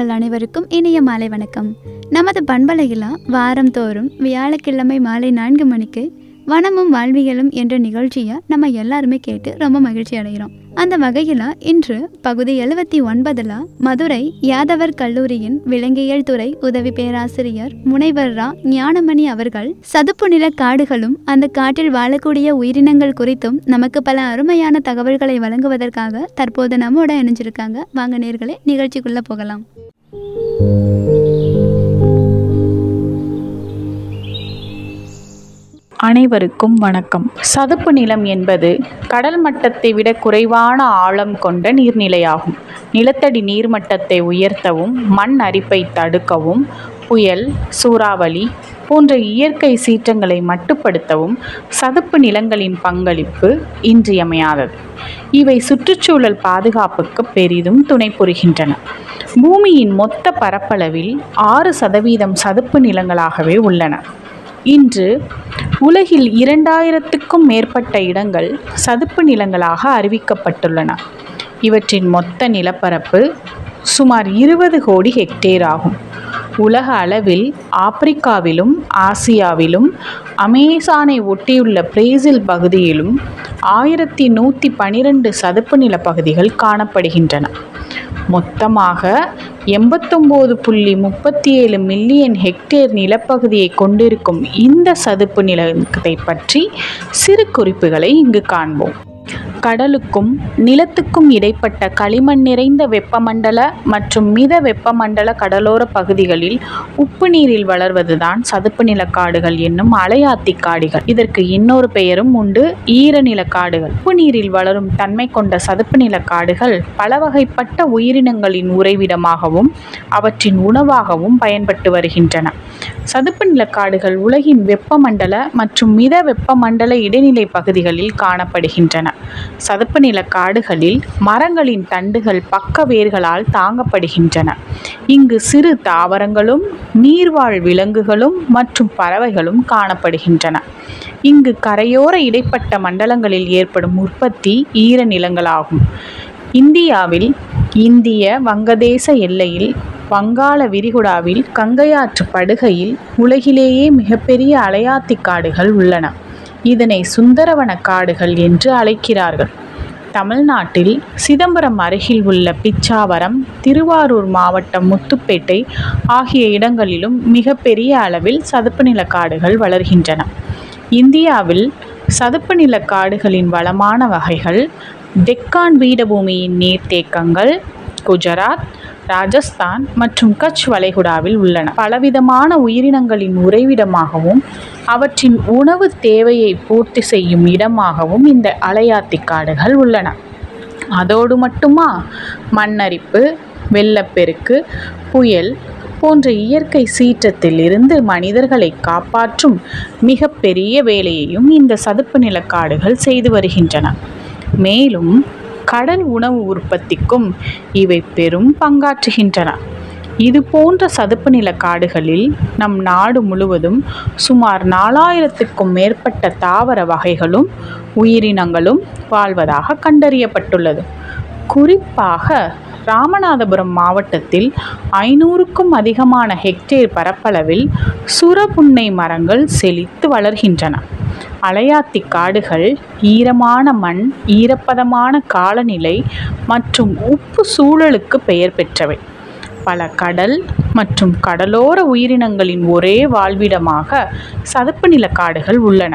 நேயர்கள் அனைவருக்கும் இனிய மாலை வணக்கம் நமது பண்பலையில் வாரந்தோறும் வியாழக்கிழமை மாலை நான்கு மணிக்கு வனமும் வாழ்வியலும் என்ற நிகழ்ச்சியை நம்ம எல்லாருமே கேட்டு ரொம்ப மகிழ்ச்சி அடைகிறோம் அந்த வகையில் இன்று பகுதி எழுபத்தி ஒன்பதில் மதுரை யாதவர் கல்லூரியின் விலங்கியல் துறை உதவி பேராசிரியர் முனைவர் ரா ஞானமணி அவர்கள் சதுப்பு நில காடுகளும் அந்த காட்டில் வாழக்கூடிய உயிரினங்கள் குறித்தும் நமக்கு பல அருமையான தகவல்களை வழங்குவதற்காக தற்போது நம்மோட இணைஞ்சிருக்காங்க வாங்க நேர்களே நிகழ்ச்சிக்குள்ள போகலாம் அனைவருக்கும் வணக்கம் சதுப்பு நிலம் என்பது கடல் மட்டத்தை விட குறைவான ஆழம் கொண்ட நீர்நிலையாகும் நிலத்தடி நீர்மட்டத்தை உயர்த்தவும் மண் அரிப்பை தடுக்கவும் புயல் சூறாவளி போன்ற இயற்கை சீற்றங்களை மட்டுப்படுத்தவும் சதுப்பு நிலங்களின் பங்களிப்பு இன்றியமையாதது இவை சுற்றுச்சூழல் பாதுகாப்புக்கு பெரிதும் துணை புரிகின்றன பூமியின் மொத்த பரப்பளவில் ஆறு சதவீதம் சதுப்பு நிலங்களாகவே உள்ளன இன்று உலகில் இரண்டாயிரத்துக்கும் மேற்பட்ட இடங்கள் சதுப்பு நிலங்களாக அறிவிக்கப்பட்டுள்ளன இவற்றின் மொத்த நிலப்பரப்பு சுமார் இருபது கோடி ஹெக்டேர் ஆகும் உலக அளவில் ஆப்பிரிக்காவிலும் ஆசியாவிலும் அமேசானை ஒட்டியுள்ள பிரேசில் பகுதியிலும் ஆயிரத்தி நூற்றி பனிரெண்டு சதுப்பு நில பகுதிகள் காணப்படுகின்றன மொத்தமாக எண்பத்தொம்போது புள்ளி முப்பத்தி ஏழு மில்லியன் ஹெக்டேர் நிலப்பகுதியை கொண்டிருக்கும் இந்த சதுப்பு நிலத்தை பற்றி சிறு குறிப்புகளை இங்கு காண்போம் கடலுக்கும் நிலத்துக்கும் இடைப்பட்ட களிமண் நிறைந்த வெப்பமண்டல மற்றும் மித வெப்பமண்டல கடலோர பகுதிகளில் உப்பு நீரில் வளர்வதுதான் சதுப்பு நிலக்காடுகள் என்னும் அலையாத்தி காடுகள் இதற்கு இன்னொரு பெயரும் உண்டு ஈரநில காடுகள் உப்பு நீரில் வளரும் தன்மை கொண்ட சதுப்பு நில காடுகள் பல வகைப்பட்ட உயிரினங்களின் உறைவிடமாகவும் அவற்றின் உணவாகவும் பயன்பட்டு வருகின்றன சதுப்பு நிலக்காடுகள் உலகின் வெப்பமண்டல மற்றும் மித வெப்பமண்டல இடைநிலை பகுதிகளில் காணப்படுகின்றன சதுப்பு நில காடுகளில் மரங்களின் தண்டுகள் பக்க வேர்களால் தாங்கப்படுகின்றன இங்கு சிறு தாவரங்களும் நீர்வாழ் விலங்குகளும் மற்றும் பறவைகளும் காணப்படுகின்றன இங்கு கரையோர இடைப்பட்ட மண்டலங்களில் ஏற்படும் உற்பத்தி ஈரநிலங்களாகும் இந்தியாவில் இந்திய வங்கதேச எல்லையில் வங்காள விரிகுடாவில் கங்கையாற்று படுகையில் உலகிலேயே மிகப்பெரிய அலையாத்தி காடுகள் உள்ளன இதனை சுந்தரவன காடுகள் என்று அழைக்கிறார்கள் தமிழ்நாட்டில் சிதம்பரம் அருகில் உள்ள பிச்சாவரம் திருவாரூர் மாவட்டம் முத்துப்பேட்டை ஆகிய இடங்களிலும் மிகப்பெரிய அளவில் சதுப்பு நில காடுகள் வளர்கின்றன இந்தியாவில் சதுப்பு நில காடுகளின் வளமான வகைகள் டெக்கான் பீடபூமியின் நீர்த்தேக்கங்கள் குஜராத் ராஜஸ்தான் மற்றும் கட்ச் வளைகுடாவில் உள்ளன பலவிதமான உயிரினங்களின் உறைவிடமாகவும் அவற்றின் உணவு தேவையை பூர்த்தி செய்யும் இடமாகவும் இந்த அலையாத்தி காடுகள் உள்ளன அதோடு மட்டுமா மண்ணரிப்பு வெள்ளப்பெருக்கு புயல் போன்ற இயற்கை சீற்றத்தில் இருந்து மனிதர்களை காப்பாற்றும் மிகப்பெரிய வேலையையும் இந்த சதுப்பு நிலக்காடுகள் செய்து வருகின்றன மேலும் கடல் உணவு உற்பத்திக்கும் இவை பெரும் பங்காற்றுகின்றன இது போன்ற சதுப்பு நில காடுகளில் நம் நாடு முழுவதும் சுமார் நாலாயிரத்துக்கும் மேற்பட்ட தாவர வகைகளும் உயிரினங்களும் வாழ்வதாக கண்டறியப்பட்டுள்ளது குறிப்பாக ராமநாதபுரம் மாவட்டத்தில் ஐநூறுக்கும் அதிகமான ஹெக்டேர் பரப்பளவில் சுரபுன்னை மரங்கள் செழித்து வளர்கின்றன அலையாத்தி காடுகள் ஈரமான மண் ஈரப்பதமான காலநிலை மற்றும் உப்பு சூழலுக்கு பெயர் பெற்றவை பல கடல் மற்றும் கடலோர உயிரினங்களின் ஒரே வாழ்விடமாக சதுப்பு நில காடுகள் உள்ளன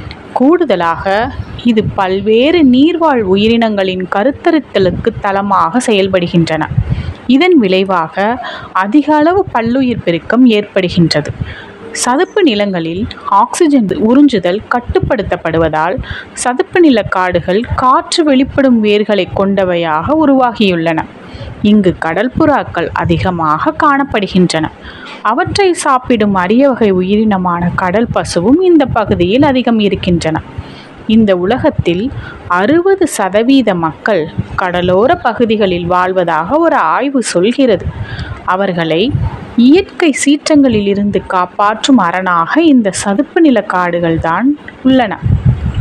கூடுதலாக இது பல்வேறு நீர்வாழ் உயிரினங்களின் கருத்தரித்தலுக்கு தளமாக செயல்படுகின்றன இதன் விளைவாக அதிக அளவு பல்லுயிர் பெருக்கம் ஏற்படுகின்றது சதுப்பு நிலங்களில் ஆக்சிஜன் உறிஞ்சுதல் கட்டுப்படுத்தப்படுவதால் சதுப்பு நில காடுகள் காற்று வெளிப்படும் வேர்களை கொண்டவையாக உருவாகியுள்ளன இங்கு கடல் புறாக்கள் அதிகமாக காணப்படுகின்றன அவற்றை சாப்பிடும் அரிய வகை உயிரினமான கடல் பசுவும் இந்த பகுதியில் அதிகம் இருக்கின்றன இந்த உலகத்தில் அறுபது சதவீத மக்கள் கடலோர பகுதிகளில் வாழ்வதாக ஒரு ஆய்வு சொல்கிறது அவர்களை இயற்கை சீற்றங்களில் இருந்து காப்பாற்றும் அரணாக இந்த சதுப்பு நில காடுகள் தான் உள்ளன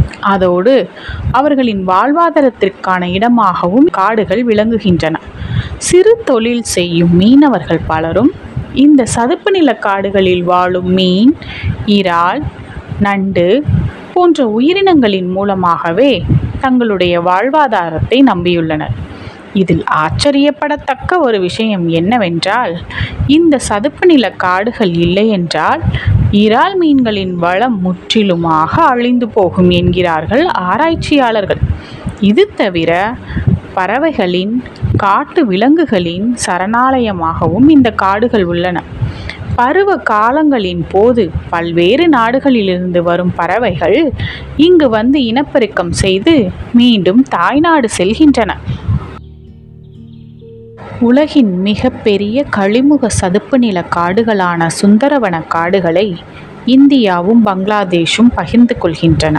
அதோடு அவர்களின் வாழ்வாதாரத்திற்கான இடமாகவும் காடுகள் விளங்குகின்றன சிறு தொழில் செய்யும் மீனவர்கள் பலரும் இந்த சதுப்பு நில காடுகளில் வாழும் மீன் இறால் நண்டு போன்ற உயிரினங்களின் மூலமாகவே தங்களுடைய வாழ்வாதாரத்தை நம்பியுள்ளனர் இதில் ஆச்சரியப்படத்தக்க ஒரு விஷயம் என்னவென்றால் இந்த சதுப்பு நில காடுகள் இல்லை என்றால் இறால் மீன்களின் வளம் முற்றிலுமாக அழிந்து போகும் என்கிறார்கள் ஆராய்ச்சியாளர்கள் இது தவிர பறவைகளின் காட்டு விலங்குகளின் சரணாலயமாகவும் இந்த காடுகள் உள்ளன பருவ காலங்களின் போது பல்வேறு நாடுகளிலிருந்து வரும் பறவைகள் இங்கு வந்து இனப்பெருக்கம் செய்து மீண்டும் தாய்நாடு செல்கின்றன உலகின் மிகப்பெரிய கழிமுக சதுப்பு நில காடுகளான சுந்தரவன காடுகளை இந்தியாவும் பங்களாதேஷும் பகிர்ந்து கொள்கின்றன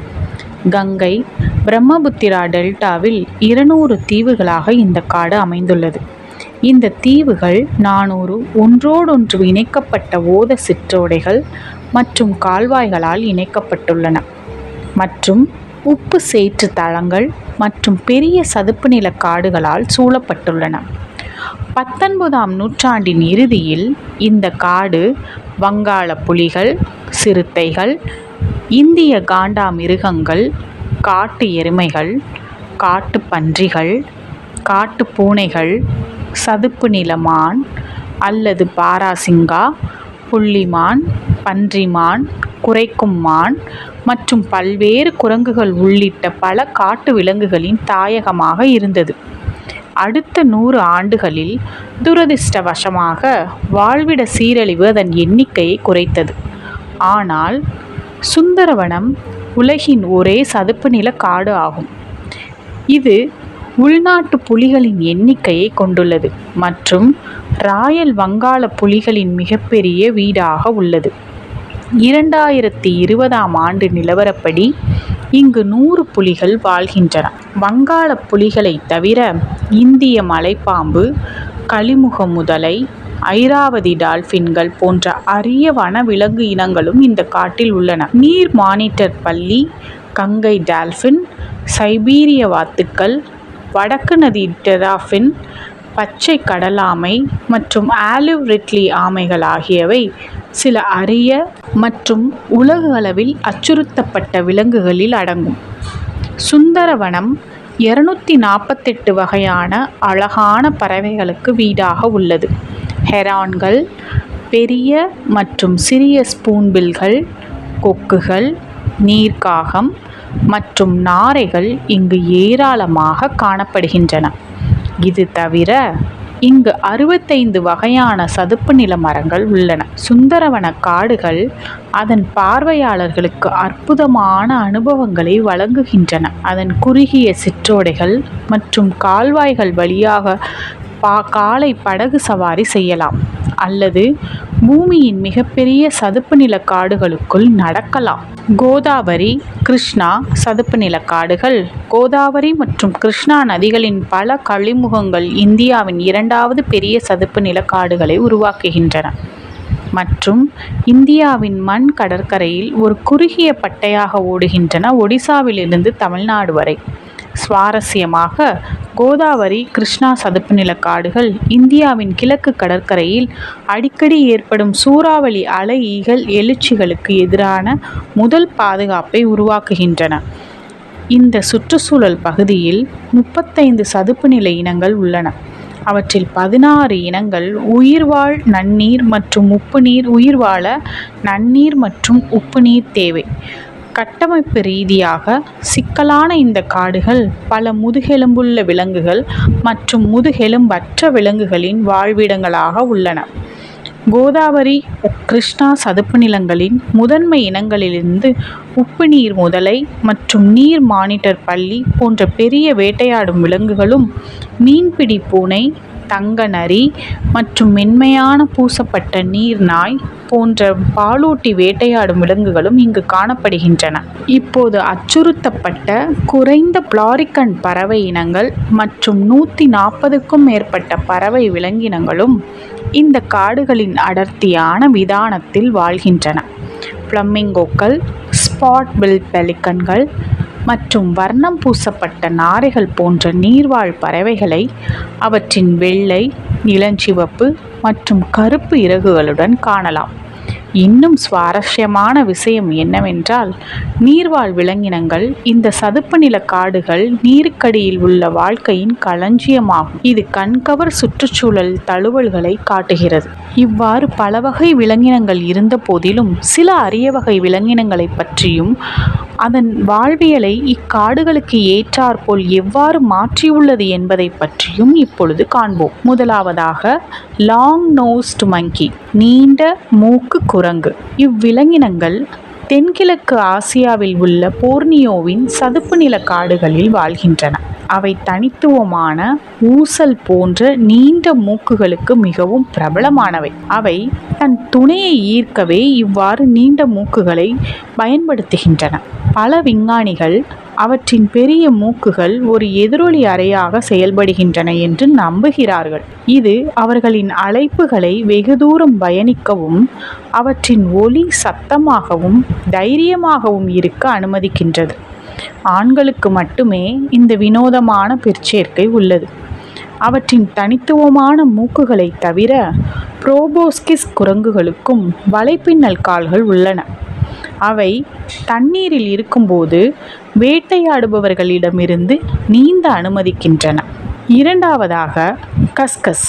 கங்கை பிரம்மபுத்திரா டெல்டாவில் இருநூறு தீவுகளாக இந்த காடு அமைந்துள்ளது இந்த தீவுகள் நானூறு ஒன்றோடொன்று இணைக்கப்பட்ட ஓத சிற்றோடைகள் மற்றும் கால்வாய்களால் இணைக்கப்பட்டுள்ளன மற்றும் உப்பு சேற்று தளங்கள் மற்றும் பெரிய சதுப்பு நில காடுகளால் சூழப்பட்டுள்ளன பத்தொன்பதாம் நூற்றாண்டின் இறுதியில் இந்த காடு வங்காள புலிகள் சிறுத்தைகள் இந்திய காண்டாமிருகங்கள் காட்டு எருமைகள் காட்டு பன்றிகள் காட்டு பூனைகள் சதுப்பு நில மான் அல்லது பாராசிங்கா புள்ளிமான் பன்றிமான் குரைக்கும் மான் மற்றும் பல்வேறு குரங்குகள் உள்ளிட்ட பல காட்டு விலங்குகளின் தாயகமாக இருந்தது அடுத்த நூறு ஆண்டுகளில் துரதிர்ஷ்டவசமாக வாழ்விட சீரழிவு அதன் எண்ணிக்கையை குறைத்தது ஆனால் சுந்தரவனம் உலகின் ஒரே சதுப்பு நில காடு ஆகும் இது உள்நாட்டு புலிகளின் எண்ணிக்கையை கொண்டுள்ளது மற்றும் ராயல் வங்காள புலிகளின் மிகப்பெரிய வீடாக உள்ளது இரண்டாயிரத்தி இருபதாம் ஆண்டு நிலவரப்படி இங்கு நூறு புலிகள் வாழ்கின்றன வங்காள புலிகளை தவிர இந்திய மலைப்பாம்பு கலிமுக முதலை ஐராவதி டால்பின்கள் போன்ற அரிய வனவிலங்கு இனங்களும் இந்த காட்டில் உள்ளன நீர் மானிட்டர் பள்ளி கங்கை டால்பின் சைபீரிய வாத்துக்கள் வடக்கு நதி டெராஃபின் பச்சை கடலாமை மற்றும் ஆலிவ் ரிட்லி ஆமைகள் ஆகியவை சில அரிய மற்றும் உலக அளவில் அச்சுறுத்தப்பட்ட விலங்குகளில் அடங்கும் சுந்தரவனம் இருநூத்தி நாற்பத்தெட்டு வகையான அழகான பறவைகளுக்கு வீடாக உள்ளது ஹெரான்கள் பெரிய மற்றும் சிறிய ஸ்பூன்பில்கள் கொக்குகள் நீர்க்காகம் மற்றும் நாரைகள் இங்கு ஏராளமாக காணப்படுகின்றன இது தவிர இங்கு அறுபத்தைந்து வகையான சதுப்பு நில மரங்கள் உள்ளன சுந்தரவன காடுகள் அதன் பார்வையாளர்களுக்கு அற்புதமான அனுபவங்களை வழங்குகின்றன அதன் குறுகிய சிற்றோடைகள் மற்றும் கால்வாய்கள் வழியாக பா காலை படகு சவாரி செய்யலாம் அல்லது பூமியின் மிகப்பெரிய சதுப்பு நில காடுகளுக்குள் நடக்கலாம் கோதாவரி கிருஷ்ணா சதுப்பு நில காடுகள் கோதாவரி மற்றும் கிருஷ்ணா நதிகளின் பல கழிமுகங்கள் இந்தியாவின் இரண்டாவது பெரிய சதுப்பு நில காடுகளை உருவாக்குகின்றன மற்றும் இந்தியாவின் மண் கடற்கரையில் ஒரு குறுகிய பட்டையாக ஓடுகின்றன ஒடிசாவிலிருந்து தமிழ்நாடு வரை சுவாரஸ்யமாக கோதாவரி கிருஷ்ணா சதுப்பு நில காடுகள் இந்தியாவின் கிழக்கு கடற்கரையில் அடிக்கடி ஏற்படும் சூறாவளி அலை ஈகல் எழுச்சிகளுக்கு எதிரான முதல் பாதுகாப்பை உருவாக்குகின்றன இந்த சுற்றுச்சூழல் பகுதியில் முப்பத்தைந்து சதுப்பு நில இனங்கள் உள்ளன அவற்றில் பதினாறு இனங்கள் உயிர்வாழ் நன்னீர் மற்றும் உப்பு நீர் உயிர் வாழ நன்னீர் மற்றும் உப்பு நீர் தேவை கட்டமைப்பு ரீதியாக சிக்கலான இந்த காடுகள் பல முதுகெலும்புள்ள விலங்குகள் மற்றும் முதுகெலும்பற்ற விலங்குகளின் வாழ்விடங்களாக உள்ளன கோதாவரி கிருஷ்ணா சதுப்பு நிலங்களின் முதன்மை இனங்களிலிருந்து உப்பு நீர் முதலை மற்றும் நீர் மானிட்டர் பள்ளி போன்ற பெரிய வேட்டையாடும் விலங்குகளும் மீன்பிடி பூனை தங்க நரி மற்றும் மென்மையான பூசப்பட்ட நீர் நாய் போன்ற பாலூட்டி வேட்டையாடும் விலங்குகளும் இங்கு காணப்படுகின்றன இப்போது அச்சுறுத்தப்பட்ட குறைந்த பிளாரிக்கன் பறவை இனங்கள் மற்றும் நூற்றி நாற்பதுக்கும் மேற்பட்ட பறவை விலங்கினங்களும் இந்த காடுகளின் அடர்த்தியான விதானத்தில் வாழ்கின்றன ஃப்ளமிங்கோக்கள் ஸ்பாட் பில் பெலிக்கன்கள் மற்றும் வர்ணம் பூசப்பட்ட நாரைகள் போன்ற நீர்வாழ் பறவைகளை அவற்றின் வெள்ளை இளஞ்சிவப்பு மற்றும் கருப்பு இறகுகளுடன் காணலாம் இன்னும் சுவாரஸ்யமான விஷயம் என்னவென்றால் நீர்வாழ் விலங்கினங்கள் இந்த சதுப்பு நில காடுகள் நீருக்கடியில் உள்ள வாழ்க்கையின் களஞ்சியமாகும் இது கண்கவர் சுற்றுச்சூழல் தழுவல்களை காட்டுகிறது இவ்வாறு பல வகை விலங்கினங்கள் இருந்த போதிலும் சில அரிய வகை விலங்கினங்களை பற்றியும் அதன் வாழ்வியலை இக்காடுகளுக்கு ஏற்றாற்போல் எவ்வாறு மாற்றியுள்ளது என்பதை பற்றியும் இப்பொழுது காண்போம் முதலாவதாக லாங் நோஸ்ட் மங்கி நீண்ட மூக்கு குரங்கு இவ்விலங்கினங்கள் தென்கிழக்கு ஆசியாவில் உள்ள போர்னியோவின் சதுப்பு நில காடுகளில் வாழ்கின்றன அவை தனித்துவமான ஊசல் போன்ற நீண்ட மூக்குகளுக்கு மிகவும் பிரபலமானவை அவை தன் துணையை ஈர்க்கவே இவ்வாறு நீண்ட மூக்குகளை பயன்படுத்துகின்றன பல விஞ்ஞானிகள் அவற்றின் பெரிய மூக்குகள் ஒரு எதிரொலி அறையாக செயல்படுகின்றன என்று நம்புகிறார்கள் இது அவர்களின் அழைப்புகளை வெகு தூரம் பயணிக்கவும் அவற்றின் ஒலி சத்தமாகவும் தைரியமாகவும் இருக்க அனுமதிக்கின்றது ஆண்களுக்கு மட்டுமே இந்த வினோதமான பிற்சேர்க்கை உள்ளது அவற்றின் தனித்துவமான மூக்குகளை தவிர புரோபோஸ்கிஸ் குரங்குகளுக்கும் வலைப்பின்னல் கால்கள் உள்ளன அவை தண்ணீரில் இருக்கும்போது வேட்டையாடுபவர்களிடமிருந்து நீந்த அனுமதிக்கின்றன இரண்டாவதாக கஸ்கஸ்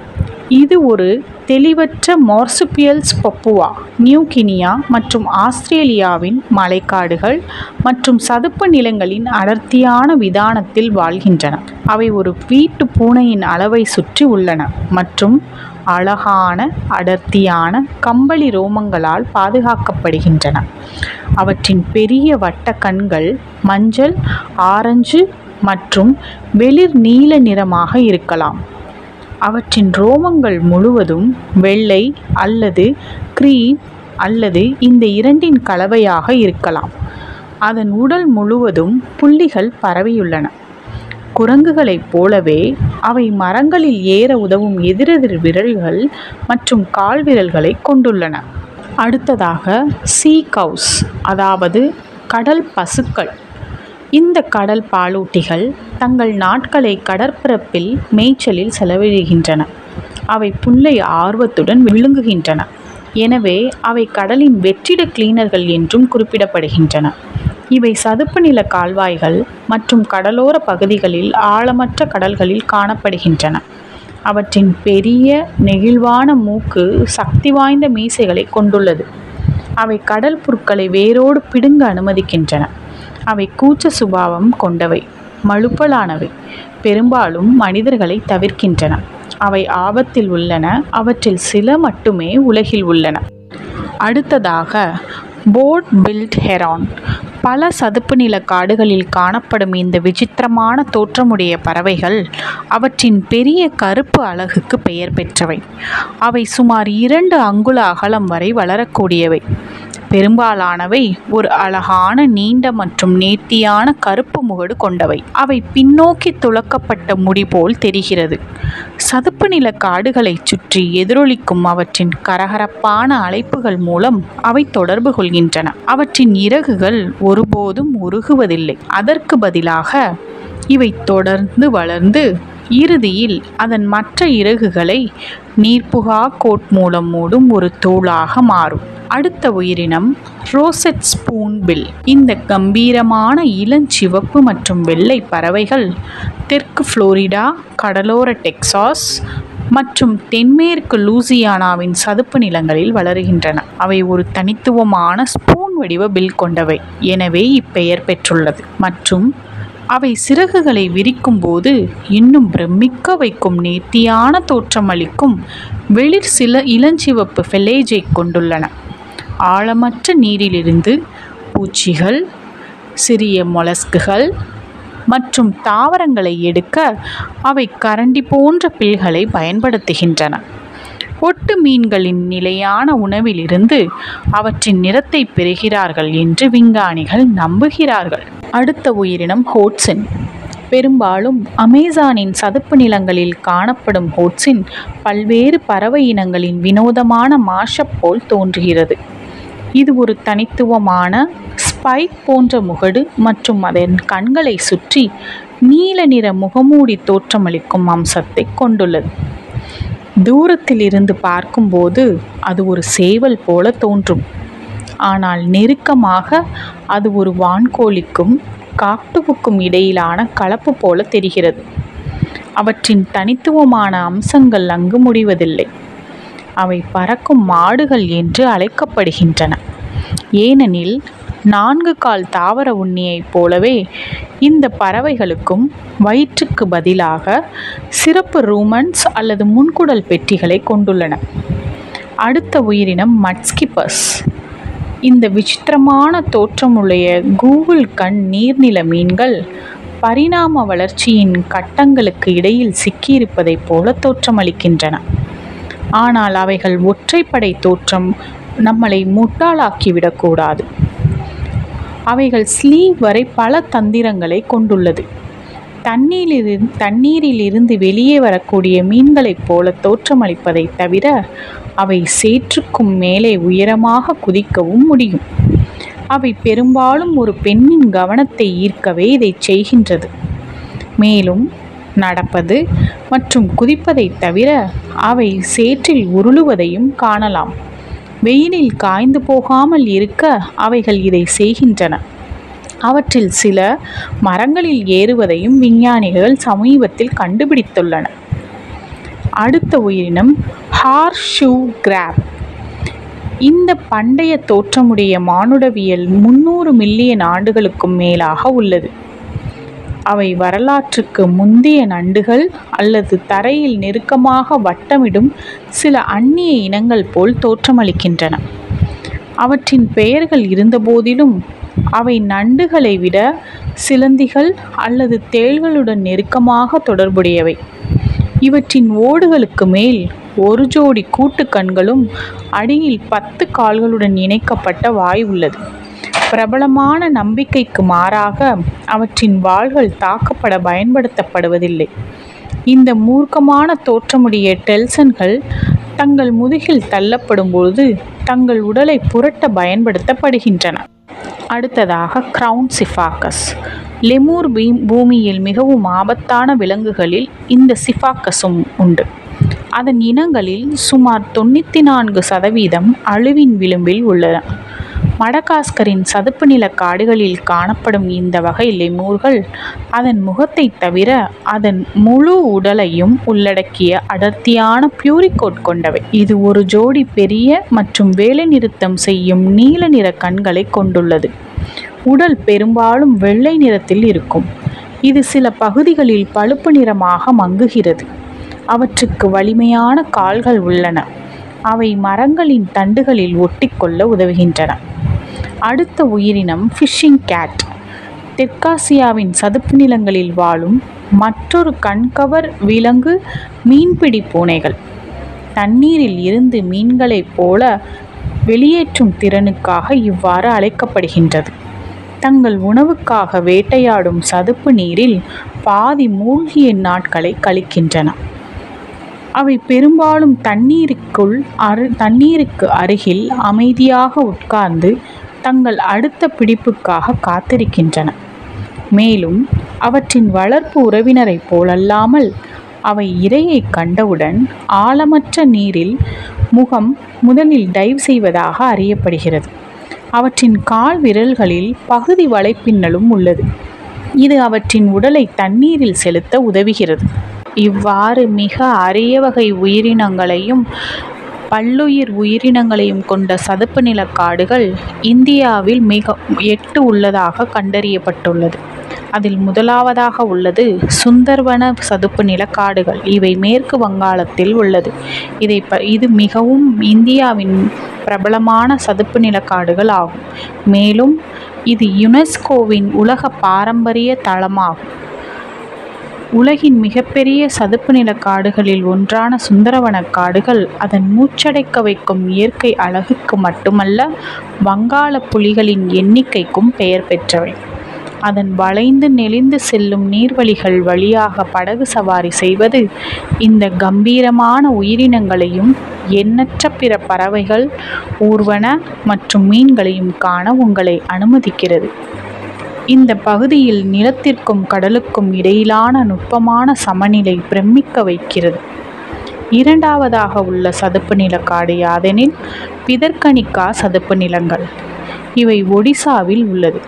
இது ஒரு தெளிவற்ற மார்சுபியல்ஸ் பப்புவா நியூ கினியா மற்றும் ஆஸ்திரேலியாவின் மலைக்காடுகள் மற்றும் சதுப்பு நிலங்களின் அடர்த்தியான விதானத்தில் வாழ்கின்றன அவை ஒரு வீட்டு பூனையின் அளவை சுற்றி உள்ளன மற்றும் அழகான அடர்த்தியான கம்பளி ரோமங்களால் பாதுகாக்கப்படுகின்றன அவற்றின் பெரிய வட்ட கண்கள் மஞ்சள் ஆரஞ்சு மற்றும் வெளிர் நீல நிறமாக இருக்கலாம் அவற்றின் ரோமங்கள் முழுவதும் வெள்ளை அல்லது கிரீம் அல்லது இந்த இரண்டின் கலவையாக இருக்கலாம் அதன் உடல் முழுவதும் புள்ளிகள் பரவியுள்ளன குரங்குகளைப் போலவே அவை மரங்களில் ஏற உதவும் எதிரெதிர் விரல்கள் மற்றும் கால் விரல்களை கொண்டுள்ளன அடுத்ததாக சீ கவுஸ் அதாவது கடல் பசுக்கள் இந்த கடல் பாலூட்டிகள் தங்கள் நாட்களை கடற்பரப்பில் மேய்ச்சலில் செலவிடுகின்றன அவை புல்லை ஆர்வத்துடன் விழுங்குகின்றன எனவே அவை கடலின் வெற்றிட கிளீனர்கள் என்றும் குறிப்பிடப்படுகின்றன இவை சதுப்பு நில கால்வாய்கள் மற்றும் கடலோர பகுதிகளில் ஆழமற்ற கடல்களில் காணப்படுகின்றன அவற்றின் பெரிய நெகிழ்வான மூக்கு சக்தி வாய்ந்த மீசைகளை கொண்டுள்ளது அவை கடல் புற்களை வேரோடு பிடுங்க அனுமதிக்கின்றன அவை கூச்ச சுபாவம் கொண்டவை மழுப்பலானவை பெரும்பாலும் மனிதர்களை தவிர்க்கின்றன அவை ஆபத்தில் உள்ளன அவற்றில் சில மட்டுமே உலகில் உள்ளன அடுத்ததாக போட் பில்ட் ஹெரான் பல சதுப்பு நில காடுகளில் காணப்படும் இந்த விசித்திரமான தோற்றமுடைய பறவைகள் அவற்றின் பெரிய கருப்பு அலகுக்கு பெயர் பெற்றவை அவை சுமார் இரண்டு அங்குல அகலம் வரை வளரக்கூடியவை பெரும்பாலானவை ஒரு அழகான நீண்ட மற்றும் நேர்த்தியான கருப்பு முகடு கொண்டவை அவை பின்னோக்கி துளக்கப்பட்ட முடி போல் தெரிகிறது சதுப்பு நில காடுகளைச் சுற்றி எதிரொலிக்கும் அவற்றின் கரகரப்பான அழைப்புகள் மூலம் அவை தொடர்பு கொள்கின்றன அவற்றின் இறகுகள் ஒருபோதும் உருகுவதில்லை அதற்கு பதிலாக இவை தொடர்ந்து வளர்ந்து இறுதியில் அதன் மற்ற இறகுகளை நீர்ப்புகா கோட் மூலம் மூடும் ஒரு தூளாக மாறும் அடுத்த உயிரினம் ரோசெட் ஸ்பூன் பில் இந்த கம்பீரமான இளஞ்சிவப்பு மற்றும் வெள்ளை பறவைகள் தெற்கு புளோரிடா கடலோர டெக்சாஸ் மற்றும் தென்மேற்கு லூசியானாவின் சதுப்பு நிலங்களில் வளருகின்றன அவை ஒரு தனித்துவமான ஸ்பூன் வடிவ பில் கொண்டவை எனவே இப்பெயர் பெற்றுள்ளது மற்றும் அவை சிறகுகளை விரிக்கும்போது இன்னும் பிரமிக்க வைக்கும் நேர்த்தியான தோற்றமளிக்கும் வெளிர் சில இளஞ்சிவப்பு ஃபெலேஜை கொண்டுள்ளன ஆழமற்ற நீரிலிருந்து பூச்சிகள் சிறிய மொலஸ்குகள் மற்றும் தாவரங்களை எடுக்க அவை கரண்டி போன்ற பில்களை பயன்படுத்துகின்றன ஒட்டு மீன்களின் நிலையான உணவிலிருந்து அவற்றின் நிறத்தை பெறுகிறார்கள் என்று விஞ்ஞானிகள் நம்புகிறார்கள் அடுத்த உயிரினம் ஹோட்ஸின் பெரும்பாலும் அமேசானின் சதுப்பு நிலங்களில் காணப்படும் ஹோட்ஸின் பல்வேறு பறவை இனங்களின் வினோதமான மாஷப் போல் தோன்றுகிறது இது ஒரு தனித்துவமான ஸ்பைக் போன்ற முகடு மற்றும் அதன் கண்களை சுற்றி நீல நிற முகமூடி தோற்றமளிக்கும் அம்சத்தை கொண்டுள்ளது தூரத்தில் இருந்து பார்க்கும்போது அது ஒரு சேவல் போல தோன்றும் ஆனால் நெருக்கமாக அது ஒரு வான்கோழிக்கும் காக்டுவுக்கும் இடையிலான கலப்பு போல தெரிகிறது அவற்றின் தனித்துவமான அம்சங்கள் அங்கு முடிவதில்லை அவை பறக்கும் மாடுகள் என்று அழைக்கப்படுகின்றன ஏனெனில் நான்கு கால் தாவர உண்ணியைப் போலவே இந்த பறவைகளுக்கும் வயிற்றுக்கு பதிலாக சிறப்பு ரூமன்ஸ் அல்லது முன்குடல் பெட்டிகளை கொண்டுள்ளன அடுத்த உயிரினம் மட்ஸ்கிப்பஸ் இந்த விசித்திரமான தோற்றமுடைய கூகுள் கண் நீர்நில மீன்கள் பரிணாம வளர்ச்சியின் கட்டங்களுக்கு இடையில் சிக்கியிருப்பதைப் போல தோற்றமளிக்கின்றன ஆனால் அவைகள் ஒற்றைப்படை தோற்றம் நம்மளை முட்டாளாக்கிவிடக்கூடாது அவைகள் ஸ்லீவ் வரை பல தந்திரங்களை கொண்டுள்ளது தண்ணீரிலிருந்து தண்ணீரில் இருந்து வெளியே வரக்கூடிய மீன்களைப் போல தோற்றமளிப்பதை தவிர அவை சேற்றுக்கும் மேலே உயரமாக குதிக்கவும் முடியும் அவை பெரும்பாலும் ஒரு பெண்ணின் கவனத்தை ஈர்க்கவே இதை செய்கின்றது மேலும் நடப்பது மற்றும் குதிப்பதைத் தவிர அவை சேற்றில் உருளுவதையும் காணலாம் வெயிலில் காய்ந்து போகாமல் இருக்க அவைகள் இதை செய்கின்றன அவற்றில் சில மரங்களில் ஏறுவதையும் விஞ்ஞானிகள் சமீபத்தில் கண்டுபிடித்துள்ளனர் அடுத்த உயிரினம் ஹார்ஷூ கிராப் இந்த பண்டைய தோற்றமுடைய மானுடவியல் முன்னூறு மில்லியன் ஆண்டுகளுக்கும் மேலாக உள்ளது அவை வரலாற்றுக்கு முந்தைய நண்டுகள் அல்லது தரையில் நெருக்கமாக வட்டமிடும் சில அந்நிய இனங்கள் போல் தோற்றமளிக்கின்றன அவற்றின் பெயர்கள் இருந்தபோதிலும் அவை நண்டுகளை விட சிலந்திகள் அல்லது தேள்களுடன் நெருக்கமாக தொடர்புடையவை இவற்றின் ஓடுகளுக்கு மேல் ஒரு ஜோடி கூட்டு கண்களும் அடியில் பத்து கால்களுடன் இணைக்கப்பட்ட வாய் உள்ளது பிரபலமான நம்பிக்கைக்கு மாறாக அவற்றின் வாள்கள் தாக்கப்பட பயன்படுத்தப்படுவதில்லை இந்த மூர்க்கமான தோற்றமுடைய டெல்சன்கள் தங்கள் முதுகில் தள்ளப்படும் பொழுது தங்கள் உடலை புரட்ட பயன்படுத்தப்படுகின்றன அடுத்ததாக கிரவுன் சிஃபாக்கஸ் லெமூர் பீ பூமியில் மிகவும் ஆபத்தான விலங்குகளில் இந்த சிஃபாக்கஸும் உண்டு அதன் இனங்களில் சுமார் தொண்ணூற்றி நான்கு சதவீதம் அழிவின் விளிம்பில் உள்ளன மடகாஸ்கரின் சதுப்பு நில காடுகளில் காணப்படும் இந்த வகை லெமூர்கள் அதன் முகத்தை தவிர அதன் முழு உடலையும் உள்ளடக்கிய அடர்த்தியான பியூரிகோட் கொண்டவை இது ஒரு ஜோடி பெரிய மற்றும் வேலைநிறுத்தம் செய்யும் நீல நிற கண்களை கொண்டுள்ளது உடல் பெரும்பாலும் வெள்ளை நிறத்தில் இருக்கும் இது சில பகுதிகளில் பழுப்பு நிறமாக மங்குகிறது அவற்றுக்கு வலிமையான கால்கள் உள்ளன அவை மரங்களின் தண்டுகளில் ஒட்டிக்கொள்ள உதவுகின்றன அடுத்த உயிரினம் ஃபிஷிங் கேட் தெற்காசியாவின் சதுப்பு நிலங்களில் வாழும் மற்றொரு கண்கவர் விலங்கு மீன்பிடி பூனைகள் தண்ணீரில் இருந்து மீன்களைப் போல வெளியேற்றும் திறனுக்காக இவ்வாறு அழைக்கப்படுகின்றது தங்கள் உணவுக்காக வேட்டையாடும் சதுப்பு நீரில் பாதி மூழ்கிய நாட்களை கழிக்கின்றன அவை பெரும்பாலும் தண்ணீருக்குள் அரு தண்ணீருக்கு அருகில் அமைதியாக உட்கார்ந்து தங்கள் அடுத்த பிடிப்புக்காக காத்திருக்கின்றன மேலும் அவற்றின் வளர்ப்பு உறவினரைப் போலல்லாமல் அவை இரையை கண்டவுடன் ஆழமற்ற நீரில் முகம் முதலில் டைவ் செய்வதாக அறியப்படுகிறது அவற்றின் கால் விரல்களில் பகுதி வலைப்பின்னலும் உள்ளது இது அவற்றின் உடலை தண்ணீரில் செலுத்த உதவுகிறது இவ்வாறு மிக அரிய வகை உயிரினங்களையும் பல்லுயிர் உயிரினங்களையும் கொண்ட சதுப்பு நில காடுகள் இந்தியாவில் மிக எட்டு உள்ளதாக கண்டறியப்பட்டுள்ளது அதில் முதலாவதாக உள்ளது சுந்தர்வன சதுப்பு நிலக்காடுகள் இவை மேற்கு வங்காளத்தில் உள்ளது இதை ப இது மிகவும் இந்தியாவின் பிரபலமான சதுப்பு நிலக்காடுகள் ஆகும் மேலும் இது யுனெஸ்கோவின் உலக பாரம்பரிய தளமாகும் உலகின் மிகப்பெரிய சதுப்பு நில காடுகளில் ஒன்றான சுந்தரவன காடுகள் அதன் மூச்சடைக்க வைக்கும் இயற்கை அழகுக்கு மட்டுமல்ல வங்காள புலிகளின் எண்ணிக்கைக்கும் பெயர் பெற்றவை அதன் வளைந்து நெளிந்து செல்லும் நீர்வழிகள் வழியாக படகு சவாரி செய்வது இந்த கம்பீரமான உயிரினங்களையும் எண்ணற்ற பிற பறவைகள் ஊர்வன மற்றும் மீன்களையும் காண உங்களை அனுமதிக்கிறது இந்த பகுதியில் நிலத்திற்கும் கடலுக்கும் இடையிலான நுட்பமான சமநிலை பிரமிக்க வைக்கிறது இரண்டாவதாக உள்ள சதுப்பு நிலக்காடு யாதெனில் பிதர்கனிக்கா சதுப்பு நிலங்கள் இவை ஒடிசாவில் உள்ளது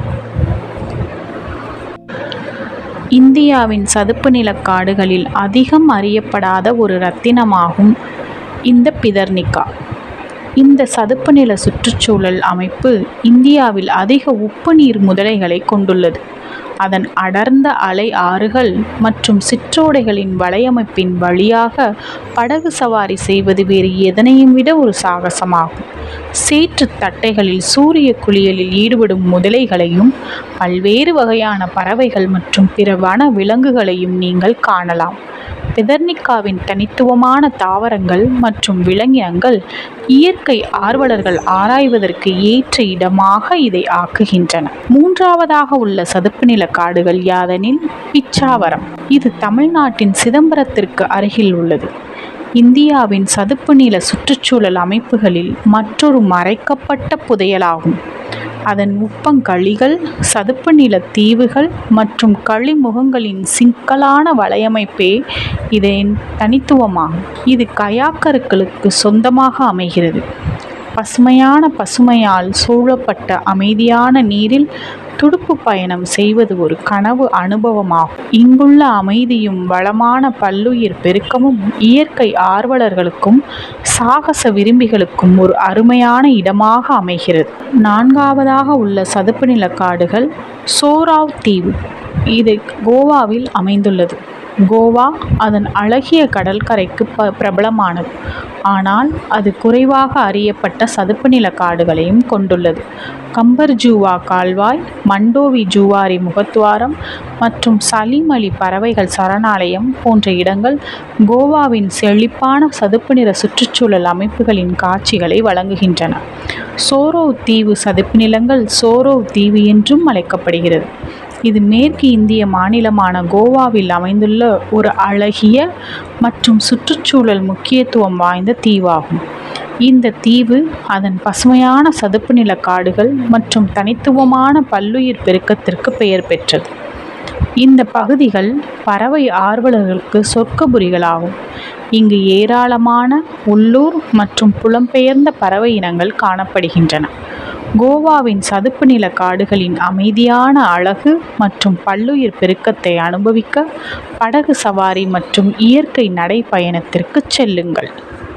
இந்தியாவின் சதுப்பு நிலக்காடுகளில் அதிகம் அறியப்படாத ஒரு ரத்தினமாகும் இந்த பிதர்னிக்கா இந்த சதுப்பு நில சுற்றுச்சூழல் அமைப்பு இந்தியாவில் அதிக உப்பு நீர் முதலைகளை கொண்டுள்ளது அதன் அடர்ந்த அலை ஆறுகள் மற்றும் சிற்றோடைகளின் வலையமைப்பின் வழியாக படகு சவாரி செய்வது வேறு எதனையும் விட ஒரு சாகசமாகும் சேற்று தட்டைகளில் சூரிய குளியலில் ஈடுபடும் முதலைகளையும் பல்வேறு வகையான பறவைகள் மற்றும் பிற வன விலங்குகளையும் நீங்கள் காணலாம் பிதர்னிக்காவின் தனித்துவமான தாவரங்கள் மற்றும் விலங்கினங்கள் இயற்கை ஆர்வலர்கள் ஆராய்வதற்கு ஏற்ற இடமாக இதை ஆக்குகின்றன மூன்றாவதாக உள்ள சதுப்பு நில காடுகள் யாதெனில் பிச்சாவரம் இது தமிழ்நாட்டின் சிதம்பரத்திற்கு அருகில் உள்ளது இந்தியாவின் சதுப்பு நில சுற்றுச்சூழல் அமைப்புகளில் மற்றொரு மறைக்கப்பட்ட புதையலாகும் அதன் உப்பங்கழிகள் சதுப்பு நில தீவுகள் மற்றும் களிமுகங்களின் சிக்கலான வலையமைப்பே இதன் தனித்துவமாகும் இது கயாக்கர்களுக்கு சொந்தமாக அமைகிறது பசுமையான பசுமையால் சூழப்பட்ட அமைதியான நீரில் துடுப்பு பயணம் செய்வது ஒரு கனவு அனுபவமாகும் இங்குள்ள அமைதியும் வளமான பல்லுயிர் பெருக்கமும் இயற்கை ஆர்வலர்களுக்கும் சாகச விரும்பிகளுக்கும் ஒரு அருமையான இடமாக அமைகிறது நான்காவதாக உள்ள சதுப்பு நில காடுகள் சோராவ் தீவு இது கோவாவில் அமைந்துள்ளது கோவா அதன் அழகிய கடற்கரைக்கு ப பிரபலமானது ஆனால் அது குறைவாக அறியப்பட்ட சதுப்பு நில காடுகளையும் கொண்டுள்ளது கம்பர்ஜூவா கால்வாய் மண்டோவி ஜூவாரி முகத்துவாரம் மற்றும் சலிமலி பறவைகள் சரணாலயம் போன்ற இடங்கள் கோவாவின் செழிப்பான சதுப்பு நில சுற்றுச்சூழல் அமைப்புகளின் காட்சிகளை வழங்குகின்றன சோரோவ் தீவு சதுப்பு நிலங்கள் சோரோவ் தீவு என்றும் அழைக்கப்படுகிறது இது மேற்கு இந்திய மாநிலமான கோவாவில் அமைந்துள்ள ஒரு அழகிய மற்றும் சுற்றுச்சூழல் முக்கியத்துவம் வாய்ந்த தீவாகும் இந்த தீவு அதன் பசுமையான சதுப்பு நில காடுகள் மற்றும் தனித்துவமான பல்லுயிர் பெருக்கத்திற்கு பெயர் பெற்றது இந்த பகுதிகள் பறவை ஆர்வலர்களுக்கு சொர்க்கபுரிகளாகும் இங்கு ஏராளமான உள்ளூர் மற்றும் புலம்பெயர்ந்த பறவை இனங்கள் காணப்படுகின்றன கோவாவின் சதுப்பு நில காடுகளின் அமைதியான அழகு மற்றும் பல்லுயிர் பெருக்கத்தை அனுபவிக்க படகு சவாரி மற்றும் இயற்கை நடைப்பயணத்திற்கு செல்லுங்கள்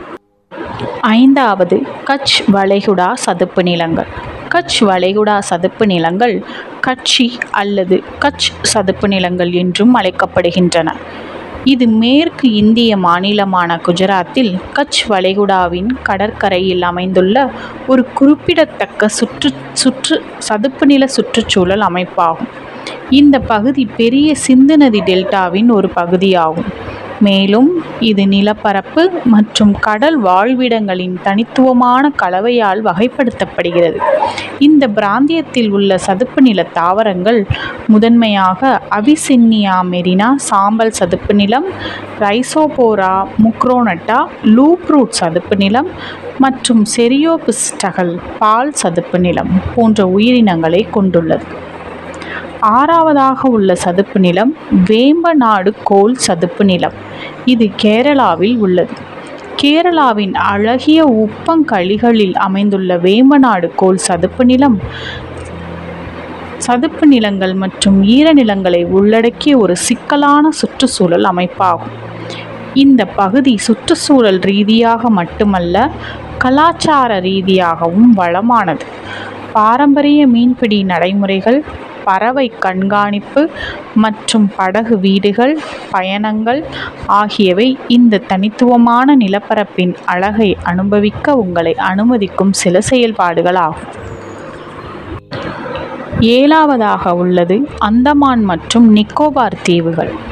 ஐந்தாவது கட்ச் வளைகுடா சதுப்பு நிலங்கள் கட்ச் வளைகுடா சதுப்பு நிலங்கள் கட்சி அல்லது கட்ச் சதுப்பு நிலங்கள் என்றும் அழைக்கப்படுகின்றன இது மேற்கு இந்திய மாநிலமான குஜராத்தில் கட்ச் வளைகுடாவின் கடற்கரையில் அமைந்துள்ள ஒரு குறிப்பிடத்தக்க சுற்று சுற்று சதுப்பு நில சுற்றுச்சூழல் அமைப்பாகும் இந்த பகுதி பெரிய சிந்து நதி டெல்டாவின் ஒரு பகுதியாகும் மேலும் இது நிலப்பரப்பு மற்றும் கடல் வாழ்விடங்களின் தனித்துவமான கலவையால் வகைப்படுத்தப்படுகிறது இந்த பிராந்தியத்தில் உள்ள சதுப்பு நில தாவரங்கள் முதன்மையாக அபிசின்னியா மெரினா சாம்பல் சதுப்பு நிலம் ரைசோபோரா முக்ரோனட்டா லூப்ரூட் சதுப்பு நிலம் மற்றும் செரியோபிஸ்டகல் பால் சதுப்பு நிலம் போன்ற உயிரினங்களை கொண்டுள்ளது ஆறாவதாக உள்ள சதுப்பு நிலம் வேம்பநாடு கோல் சதுப்பு நிலம் இது கேரளாவில் உள்ளது கேரளாவின் அழகிய உப்பங்கழிகளில் அமைந்துள்ள வேம்பநாடு கோல் சதுப்பு நிலம் சதுப்பு நிலங்கள் மற்றும் ஈரநிலங்களை உள்ளடக்கிய ஒரு சிக்கலான சுற்றுச்சூழல் அமைப்பாகும் இந்த பகுதி சுற்றுச்சூழல் ரீதியாக மட்டுமல்ல கலாச்சார ரீதியாகவும் வளமானது பாரம்பரிய மீன்பிடி நடைமுறைகள் பறவை கண்காணிப்பு மற்றும் படகு வீடுகள் பயணங்கள் ஆகியவை இந்த தனித்துவமான நிலப்பரப்பின் அழகை அனுபவிக்க உங்களை அனுமதிக்கும் சில செயல்பாடுகளாகும் ஏழாவதாக உள்ளது அந்தமான் மற்றும் நிக்கோபார் தீவுகள்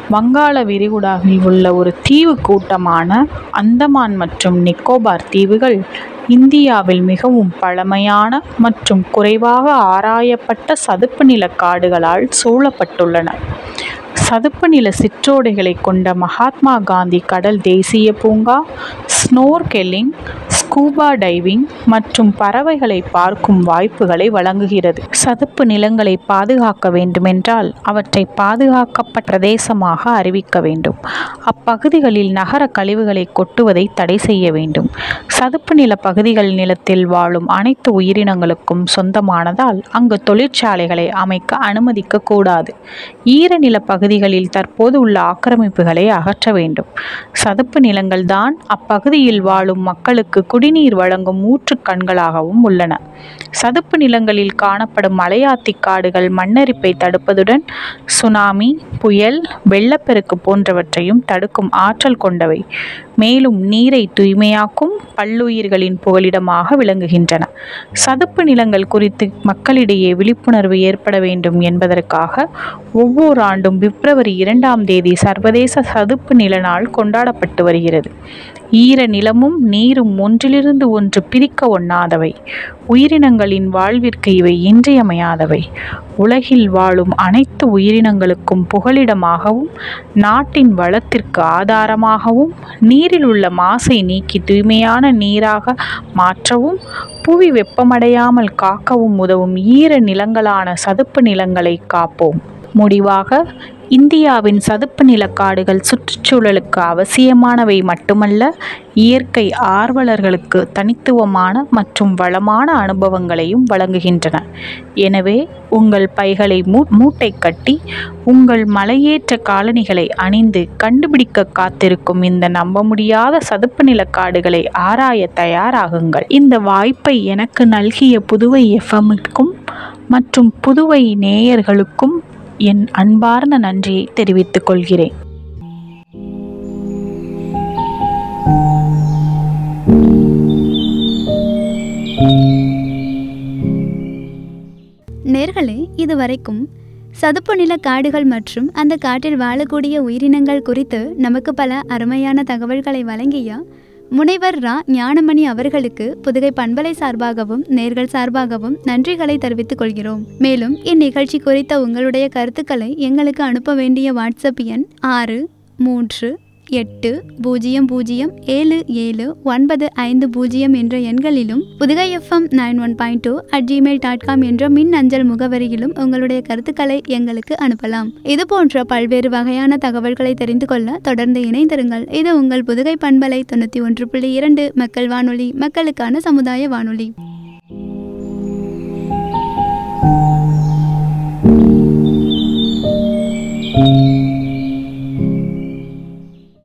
வங்காள விரிகுடாவில் உள்ள ஒரு தீவு கூட்டமான அந்தமான் மற்றும் நிக்கோபார் தீவுகள் இந்தியாவில் மிகவும் பழமையான மற்றும் குறைவாக ஆராயப்பட்ட சதுப்பு நில காடுகளால் சூழப்பட்டுள்ளன சதுப்பு நில சிற்றோடைகளை கொண்ட மகாத்மா காந்தி கடல் தேசிய பூங்கா ஸ்னோர்கெல்லிங் ஸ்கூபா டைவிங் மற்றும் பறவைகளை பார்க்கும் வாய்ப்புகளை வழங்குகிறது சதுப்பு நிலங்களை பாதுகாக்க வேண்டுமென்றால் அவற்றை பாதுகாக்கப்பட்ட பிரதேசமாக அறிவிக்க வேண்டும் அப்பகுதிகளில் நகர கழிவுகளை கொட்டுவதை தடை செய்ய வேண்டும் சதுப்பு நில பகுதிகள் நிலத்தில் வாழும் அனைத்து உயிரினங்களுக்கும் சொந்தமானதால் அங்கு தொழிற்சாலைகளை அமைக்க அனுமதிக்க கூடாது ஈரநில பகுதிகளில் தற்போது உள்ள ஆக்கிரமிப்புகளை அகற்ற வேண்டும் சதுப்பு நிலங்கள்தான் அப்பகுதியில் வாழும் மக்களுக்கு குடிநீர் வழங்கும் ஊற்றுக் கண்களாகவும் உள்ளன சதுப்பு நிலங்களில் காணப்படும் மலையாத்தி காடுகள் மண்ணரிப்பை தடுப்பதுடன் சுனாமி புயல் வெள்ளப்பெருக்கு போன்றவற்றையும் தடுக்கும் ஆற்றல் கொண்டவை மேலும் நீரை தூய்மையாக்கும் பல்லுயிர்களின் புகலிடமாக விளங்குகின்றன சதுப்பு நிலங்கள் குறித்து மக்களிடையே விழிப்புணர்வு ஏற்பட வேண்டும் என்பதற்காக ஒவ்வொரு ஆண்டும் பிப்ரவரி இரண்டாம் தேதி சர்வதேச சதுப்பு நில நாள் கொண்டாடப்பட்டு வருகிறது ஈர நிலமும் நீரும் ஒன்றிலிருந்து ஒன்று பிரிக்க ஒண்ணாதவை உயிரினங்களின் வாழ்விற்கு இவை இன்றியமையாதவை உலகில் வாழும் அனைத்து உயிரினங்களுக்கும் புகலிடமாகவும் நாட்டின் வளத்திற்கு ஆதாரமாகவும் நீரில் உள்ள மாசை நீக்கி தூய்மையான நீராக மாற்றவும் புவி வெப்பமடையாமல் காக்கவும் உதவும் ஈர நிலங்களான சதுப்பு நிலங்களை காப்போம் முடிவாக இந்தியாவின் சதுப்பு நிலக்காடுகள் சுற்றுச்சூழலுக்கு அவசியமானவை மட்டுமல்ல இயற்கை ஆர்வலர்களுக்கு தனித்துவமான மற்றும் வளமான அனுபவங்களையும் வழங்குகின்றன எனவே உங்கள் பைகளை மூ மூட்டை கட்டி உங்கள் மலையேற்ற காலணிகளை அணிந்து கண்டுபிடிக்க காத்திருக்கும் இந்த நம்ப முடியாத சதுப்பு நிலக்காடுகளை ஆராய தயாராகுங்கள் இந்த வாய்ப்பை எனக்கு நல்கிய புதுவை எஃப்எம்முக்கும் மற்றும் புதுவை நேயர்களுக்கும் என் அன்பார்ந்த நன்றியை தெரிவித்துக் கொள்கிறேன் நேர்களே இதுவரைக்கும் சதுப்பு நில காடுகள் மற்றும் அந்த காட்டில் வாழக்கூடிய உயிரினங்கள் குறித்து நமக்கு பல அருமையான தகவல்களை வழங்கிய முனைவர் ரா ஞானமணி அவர்களுக்கு புதுகை பண்பலை சார்பாகவும் நேர்கள் சார்பாகவும் நன்றிகளை தெரிவித்துக் கொள்கிறோம் மேலும் இந்நிகழ்ச்சி குறித்த உங்களுடைய கருத்துக்களை எங்களுக்கு அனுப்ப வேண்டிய வாட்ஸ்அப் எண் ஆறு மூன்று எட்டு பூஜ்ஜியம் பூஜ்ஜியம் ஏழு ஏழு ஒன்பது ஐந்து பூஜ்ஜியம் என்ற எண்களிலும் Pudugai FM nine one point two at Gmail dot com என்ற மின் அஞ்சல் முகவரியிலும் உங்களுடைய கருத்துக்களை எங்களுக்கு அனுப்பலாம் இது போன்ற பல்வேறு வகையான தகவல்களை தெரிந்து கொள்ள தொடர்ந்து இணைந்திருங்கள் இது உங்கள் புதுகை பண்பலை தொண்ணூற்றி ஒன்று புள்ளி இரண்டு மக்கள் வானொலி மக்களுக்கான சமுதாய வானொலி